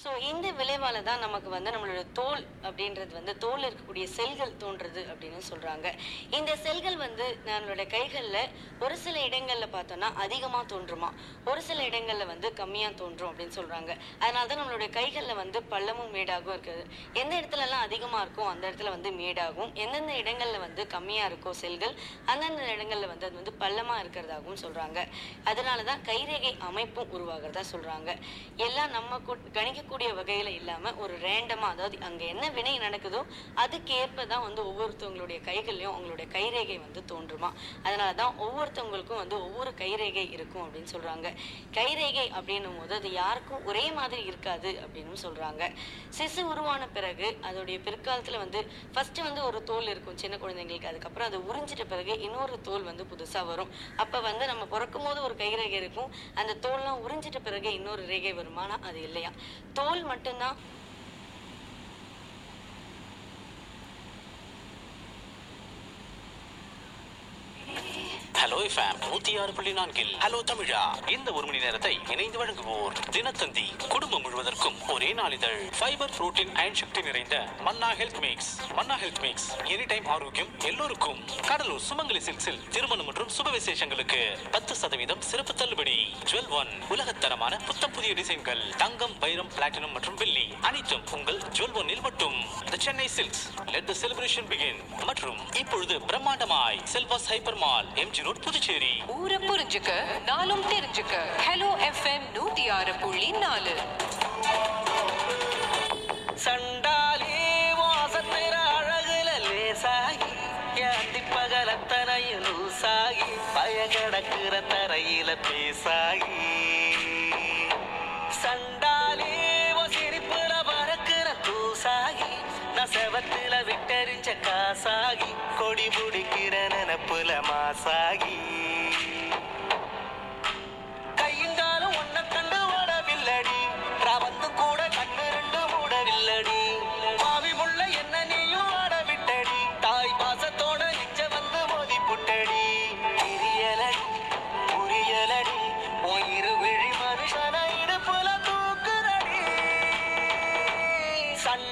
so இந்த விளைவால தான் நமக்கு வந்து நம்மளோட தோல் அப்படின்றது வந்து தோல்ல இருக்கக்கூடிய செல்கள் தோன்றுறது அப்படின்னு சொல்றாங்க இந்த செல்கள் வந்து நம்மளோட கைகள்ல ஒரு சில இடங்கள்ல பார்த்தோம்னா அதிகமா தோன்றுமா ஒரு சில இடங்கள்ல வந்து கம்மியா தோன்றும் அப்படின்னு சொல்றாங்க அதனால தான் நம்மளுடைய கைகள்ல வந்து பள்ளமும் மேடாகவும் இருக்குது எந்த இடத்துல எல்லாம் அதிகமா இருக்கோ அந்த இடத்துல வந்து மேடாகும் எந்தெந்த இடங்கள்ல வந்து கம்மியா இருக்கோ செல்கள் அந்தந்த இடங்கள்ல வந்து அது வந்து பள்ளமா இருக்கிறதாகவும் சொல்றாங்க அதனால தான் கைரேகை அமைப்பும் உருவாகிறதா சொல்றாங்க எல்லாம் நம்ம கு- கணிக்கக்கூடிய வகையில இல்லாம ஒரு ரேண்டமா அதாவது அங்க என்ன வினை நடக்குதோ அதுக்கு ஏற்ப தான் வந்து ஒவ்வொருத்தவங்களுடைய கைகள்லயும் அவங்களுடைய கைரேகை வந்து தோன்றுமா அதனால தான் ஒவ்வொருத்தவங்களுக்கும் வந்து ஒவ்வொரு கைரேகை இருக்கும் அப்படின்னு சொல்றாங்க கைரேகை அப்படின்னும் போது அது யாருக்கும் ஒரே மாதிரி இருக்காது அப்படின்னு சொல்றாங்க சிசு உருவான பிறகு அதோடைய பிற்காலத்துல வந்து ஃபர்ஸ்ட் வந்து ஒரு தோல் இருக்கும் சின்ன குழந்தைங்களுக்கு அதுக்கப்புறம் அது உறிஞ்சிட்ட பிறகு இன்னொரு தோல் வந்து புதுசா வரும் அப்ப வந்து நம்ம பிறக்கும் போது ஒரு கைரேகை இருக்கும் அந்த தோல்லாம் உறிஞ்சிட்ட பிறகு இன்னொரு ரேகை வருமானா அது இல்லையா தோல் மட்டும்தான் ஹலோ எஃப்எம் நூத்தி ஆறு புள்ளி நான்கில் ஹலோ தமிழா இந்த ஒரு மணி நேரத்தை இணைந்து வழங்குவோர் தினத்தந்தி குடும்பம் முழுவதற்கும் ஒரே நாளிதழ் ஃபைபர் புரோட்டீன் அயன் சக்தி நிறைந்த Manna health mix Manna health mix any time ஆரோக்கியம் எல்லோருக்கும் கடலூர் சுமங்கலி சில்க்ஸில் திருமணம் மற்றும் சுப விசேஷங்களுக்கு பத்து சதவீதம் சிறப்பு தள்ளுபடி ஜுவல் ஒன் உலகத்தரமான புத்தம் புதிய டிசைன்கள் தங்கம் வைரம் பிளாட்டினம் மற்றும் வெள்ளி அனைத்தும் உங்கள் ஜுவல் ஒன்னில் மட்டும் The Chennai silks let the celebration begin மற்றும் இப்பொழுது பிரம்மாண்டமாய் Selvas hyper mall MG road Puducherry ஊரை புரிஞ்சுக்க நாளும் தெரிஞ்சுக்க ஹலோ எஃப்எம் நூத்தி ஆறு புள்ளி நாலு சண்டாலே வாசத்திர அழகுல லேசாகி ஏந்தி பகலத்தனையும் லூசாகி பயகடக்குற தரையில பேசாகி சண்டாலே உன் சிரிப்புல பறக்குற தூசாகி நான் செவத்துல விட்டெறிஞ்ச காசாகி கொடி பிடிக்கிற நினப்புல மாசாகி கையுங்காலும் உன்னை கண்டு ஓடவில்லடி நான் வந்து கூட கண்ணு ரெண்டு மூடவில்லடி பாவி முள்ள என்ன நீயும் ஆட விட்டடி தாய் பாசத்தோட நிச்ச வந்து மோதி புட்டடி தெரியலடி புரியலடி உன் இருவிழி மனுஷன இடுப்புல தூக்குறடி சண்டை